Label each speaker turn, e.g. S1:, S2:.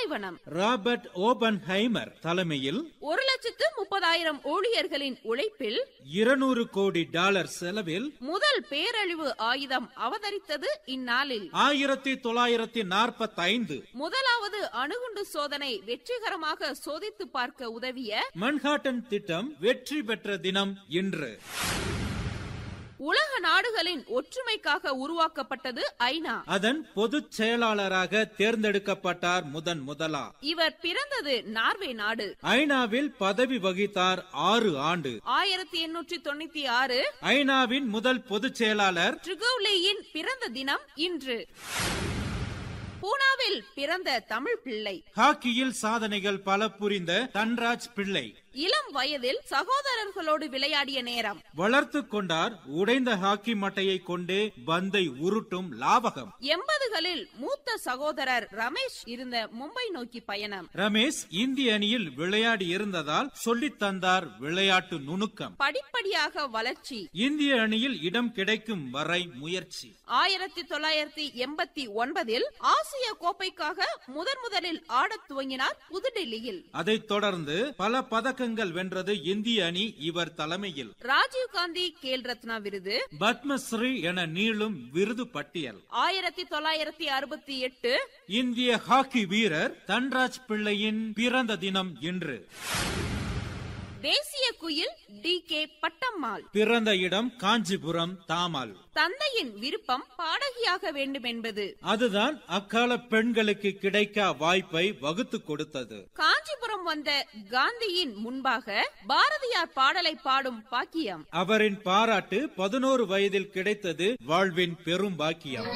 S1: பாலைவனம்
S2: Robert Oppenheimer தலைமையில்
S1: ஒரு லட்சத்து முப்பதாயிரம் ஊழியர்களின் உழைப்பில்
S2: இருநூறு கோடி டாலர் செலவில்
S1: முதல் பேரழிவு ஆயுதம் அவதரித்தது இந்நாளில்
S2: ஆயிரத்தி தொள்ளாயிரத்தி நாற்பத்தி ஐந்து
S1: முதலாவது அணுகுண்டு சோதனை வெற்றிகரமாக சோதித்து பார்க்க உதவிய
S2: மன்ஹாட்டன் திட்டம் வெற்றி பெற்ற தினம் இன்று
S1: உலக நாடுகளின் ஒற்றுமைக்காக உருவாக்கப்பட்டது ஐநா
S2: அதன் பொதுச் செயலாளராக தேர்ந்தெடுக்கப்பட்டார் முதன் முதலா
S1: இவர் பிறந்தது நார்வே நாடு
S2: ஐநாவில் பதவி வகித்தார் ஆறு ஆண்டு
S1: ஆயிரத்தி எண்ணூற்றி தொண்ணூத்தி ஆறு
S2: ஐநாவின் முதல் பொதுச் செயலாளர்
S1: ட்ரிகோவ்லேயின் பிறந்த தினம் இன்று பூனாவில் பிறந்த தமிழ் பிள்ளை
S2: ஹாக்கியில் சாதனைகள் பல புரிந்த தன்ராஜ் பிள்ளை
S1: இளம் வயதில் சகோதரர்களோடு விளையாடிய நேரம்
S2: வளர்த்து கொண்டார் உடைந்த ஹாக்கி மட்டையை கொண்டே பந்தை உருட்டும் லாவகம்
S1: எண்பதுகளில் மூத்த சகோதரர் ரமேஷ் இருந்த மும்பை நோக்கி பயணம்
S2: ரமேஷ் இந்திய அணியில் விளையாடி இருந்ததால் சொல்லித் தந்தார் விளையாட்டு நுணுக்கம்
S1: படிப்படியாக வளர்ச்சி
S2: இந்திய அணியில் இடம் கிடைக்கும் வரை முயற்சி
S1: ஆயிரத்தி தொள்ளாயிரத்தி எண்பத்தி ஒன்பதில் ஆசிய கோப்பைக்காக முதன் முதலில் ஆடத் துவங்கினார் புதுடெல்லியில்
S2: அதைத் தொடர்ந்து பல பதக்கங்கள் வென்றது இந்திய அணி இவர் தலைமையில்
S1: ராஜீவ் காந்தி கேல் ரத்னா விருது
S2: பத்மஸ்ரீ என நீளும் விருது பட்டியல்
S1: ஆயிரத்தி தொள்ளாயிரத்தி அறுபத்தி எட்டு
S2: இந்திய ஹாக்கி வீரர் தன்ராஜ் பிள்ளையின் பிறந்த தினம் இன்று
S1: தேசிய குயில் டி கே பட்டம்மாள்
S2: பிறந்த இடம் காஞ்சிபுரம் தாமல்
S1: தந்தையின் விருப்பம் பாடகியாக வேண்டும் என்பது
S2: அதுதான் அக்கால பெண்களுக்கு கிடைக்க வாய்ப்பை வகுத்து கொடுத்தது
S1: காஞ்சிபுரம் வந்த காந்தியின் முன்பாக பாரதியார் பாடலை பாடும் பாக்கியம்
S2: அவரின் பாராட்டு பதினோரு வயதில் கிடைத்தது வாழ்வின் பெரும் பாக்கியம்